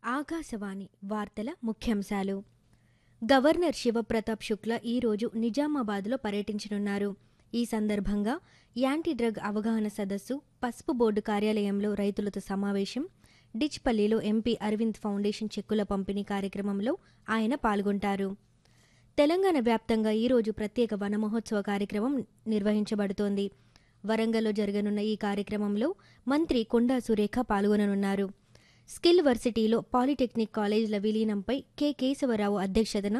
ఆకాశవాణి వార్తల ముఖ్యాంశాలు గవర్నర్ శివప్రతాప్ శుక్ల ఈరోజు నిజామాబాద్లో పర్యటించనున్నారు ఈ సందర్భంగా యాంటీ డ్రగ్ అవగాహన సదస్సు పసుపు బోర్డు కార్యాలయంలో రైతులతో సమావేశం డిచ్పల్లిలో ఎంపీ అరవింద్ ఫౌండేషన్ చెక్కుల పంపిణీ కార్యక్రమంలో ఆయన పాల్గొంటారు తెలంగాణ వ్యాప్తంగా ఈరోజు ప్రత్యేక వన మహోత్సవ కార్యక్రమం నిర్వహించబడుతోంది వరంగల్లో జరగనున్న ఈ కార్యక్రమంలో మంత్రి కొండా సురేఖ పాల్గొననున్నారు స్కిల్ వర్సిటీలో పాలిటెక్నిక్ కాలేజీల విలీనంపై కె కేశవరావు అధ్యక్షతన